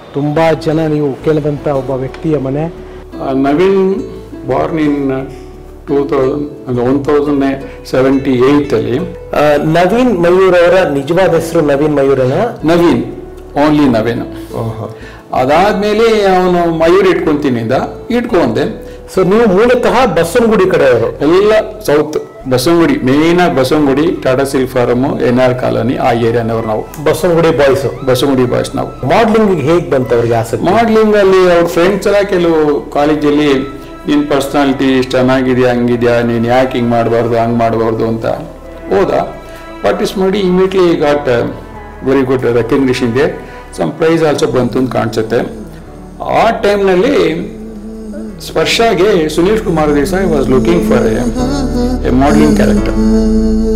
ತುಂಬ ಜನ ನೀವು ಕೇಳಿದಂಥ ಒಬ್ಬ ವ್ಯಕ್ತಿಯ ಮನೆ Uh, Navin, born in uh, 2000, 1078 ಅಲ್ಲಿ ಆ, ನವೀನ್ ಮಯೂರ್ ಅವರ ನಿಜವಾದ ಹೆಸರು ನವೀನ್ ಮಯೂರನ ನವೀನ್ ಓನ್ಲಿ ನವೀನ್ ಅದಾದ್ಮೇಲೆ ಅವನು ಮಯೂರ್ ಇಟ್ಕೊಂತೀನಿ ಅಂದ ಇಟ್ಕೊಂಡೆ ಸೊ ನೀವು ಮೂಲತಃ ಬಸವನಗುಡಿ ಕಡೆಯವರು ಎಲ್ಲ ಸೌತ್ ಬಸವನಗುಡಿ ಮೇನ್ ಆಗಿ Basavanagudi Tata silk farm N R colony ಆ ಏರಿಯಾನವ್ರು ನಾವು ಬಸವನಗುಡಿ ಬಾಯ್ಸ್ ಬಸವನಗುಡಿ ಬಾಯ್ಸ್ ನಾವು ಮಾಡ್ಲಿಂಗ್ ಹೇಗೆ ಬಂತು ಅವ್ರಿಗೆ ಆಸಕ್ತಿ ಮಾಡ್ಲಿಂಗ್ ಅಲ್ಲಿ ಅವ್ರ ಫ್ರೆಂಡ್ಸ್ ಎಲ್ಲ ಕೆಲವು ಕಾಲೇಜಲ್ಲಿ ನಿನ್ ಪರ್ಸನಾಲಿಟಿ ಚೆನ್ನಾಗಿದೆಯಾ ಹಂಗಿದ್ಯಾ ನೀನ್ ಯಾಕೆ ಹಿಂಗ್ ಮಾಡಬಾರ್ದು ಹಂಗ್ ಮಾಡಬಾರ್ದು ಅಂತ ಹೋದ ಪ್ರಾಕ್ಟೀಸ್ ಮಾಡಿ immediately got very good recognition ಇದೆ ಸಮ್ ಪ್ರೈಸ್ ಆಲ್ಸೋ ಬಂತು ಅಂತ ಕಾಣಿಸುತ್ತೆ ಆ ಟೈಮ್ನಲ್ಲಿ ಸ್ಪರ್ಶಾಗೆ Sunil Kumar Desai was looking for a modelling character